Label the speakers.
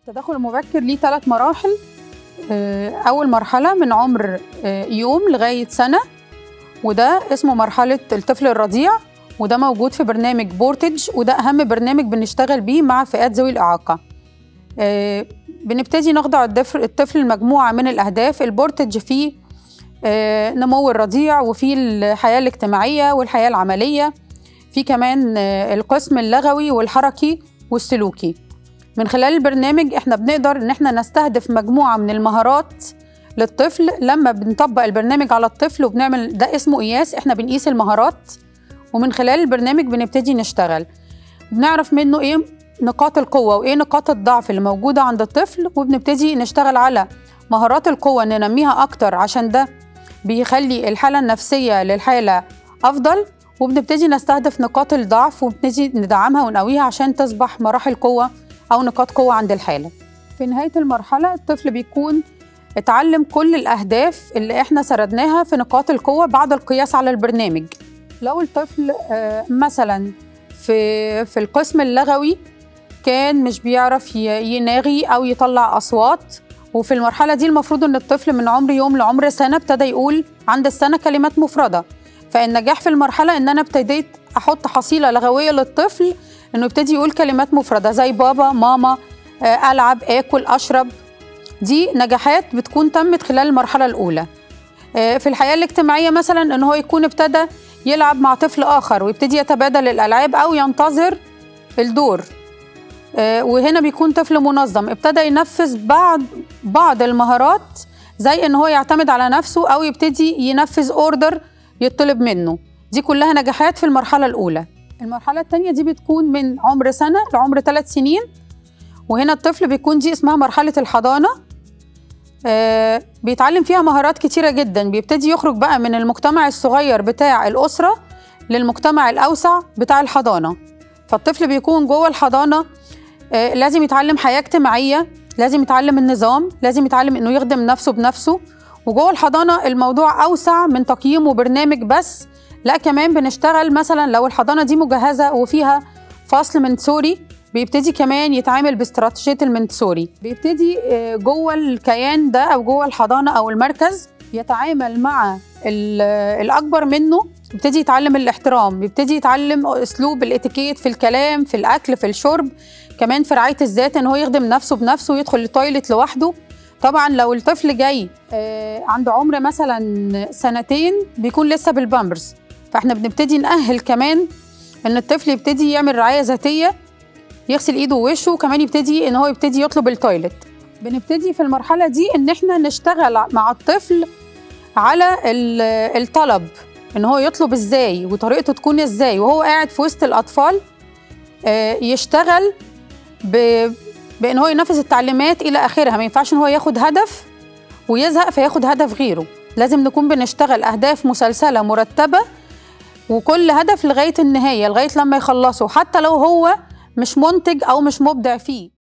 Speaker 1: التدخل المبكر ليه ثلاث مراحل آه، أول مرحلة من عمر آه، يوم لغاية سنة وده اسمه مرحلة الطفل الرضيع وده موجود في برنامج بورتج وده أهم برنامج بنشتغل بيه مع فئات ذوي الإعاقة آه، بنبتدي نخضع الطفل الطفل لمجموعة من الأهداف البورتج فيه آه، نمو الرضيع وفيه الحياة الاجتماعية والحياة العملية في كمان آه، القسم اللغوي والحركي والسلوكي من خلال البرنامج احنا بنقدر ان احنا نستهدف مجموعة من المهارات للطفل لما بنطبق البرنامج على الطفل وبنعمل ده اسمه قياس احنا بنقيس المهارات ومن خلال البرنامج بنبتدي نشتغل بنعرف منه ايه نقاط القوة وايه نقاط الضعف اللي موجودة عند الطفل وبنبتدي نشتغل على مهارات القوة ننميها أكتر عشان ده بيخلي الحالة النفسية للحالة أفضل وبنبتدي نستهدف نقاط الضعف وبنبتدي ندعمها ونقويها عشان تصبح مراحل قوة أو نقاط قوة عند الحالة في نهاية المرحلة الطفل بيكون اتعلم كل الأهداف اللي احنا سردناها في نقاط القوة بعد القياس على البرنامج لو الطفل آه، مثلا في في القسم اللغوي كان مش بيعرف ي- يناغي أو يطلع أصوات وفي المرحلة دي المفروض إن الطفل من عمر يوم لعمر سنة ابتدى يقول عند السنة كلمات مفردة فالنجاح في المرحلة إن أنا ابتديت أحط حصيلة لغوية للطفل إنه يبتدي يقول كلمات مفردة زي بابا ماما آه، ألعب آكل أشرب دي نجاحات بتكون تمت خلال المرحلة الأولى آه، في الحياة الاجتماعية مثلا إن هو يكون ابتدى يلعب مع طفل آخر ويبتدي يتبادل الألعاب أو ينتظر الدور آه، وهنا بيكون طفل منظم ابتدى ينفذ بعض بعض المهارات زي ان هو يعتمد على نفسه او يبتدي ينفذ اوردر يطلب منه دي كلها نجاحات في المرحله الاولى المرحله الثانيه دي بتكون من عمر سنه لعمر ثلاث سنين وهنا الطفل بيكون دي اسمها مرحله الحضانه آه، بيتعلم فيها مهارات كتيره جدا بيبتدي يخرج بقى من المجتمع الصغير بتاع الاسره للمجتمع الاوسع بتاع الحضانه فالطفل بيكون جوه الحضانه آه، لازم يتعلم حياة اجتماعية لازم يتعلم النظام لازم يتعلم انه يخدم نفسه بنفسه وجوه الحضانة الموضوع أوسع من تقييم وبرنامج بس لا كمان بنشتغل مثلا لو الحضانة دي مجهزة وفيها فصل منسوري بيبتدي كمان يتعامل باستراتيجية المنسوري بيبتدي آه، جوه الكيان ده أو جوه الحضانة أو المركز يتعامل مع ال- الأكبر منه يبتدي يتعلم الاحترام بيبتدي يتعلم أسلوب الاتيكيت في الكلام في الأكل في الشرب كمان في رعايه الذات ان هو يخدم نفسه بنفسه ويدخل التويلت لوحده طبعا لو الطفل جاي آه، عنده عمر مثلا سنتين بيكون لسه بالبامبرز فاحنا بنبتدي نأهل كمان ان الطفل يبتدي يعمل رعايه ذاتيه يغسل ايده ووشه وكمان يبتدي ان هو يبتدي يطلب التويلت بنبتدي في المرحله دي ان احنا نشتغل مع الطفل على ال- الطلب ان هو يطلب ازاي وطريقته تكون ازاي وهو قاعد في وسط الاطفال آه، يشتغل ب... بان هو ينفذ التعليمات الى اخرها ما ينفعش ان هو ياخد هدف ويزهق فياخد هدف غيره لازم نكون بنشتغل اهداف مسلسله مرتبه وكل هدف لغايه النهايه لغايه لما يخلصه حتى لو هو مش منتج او مش مبدع فيه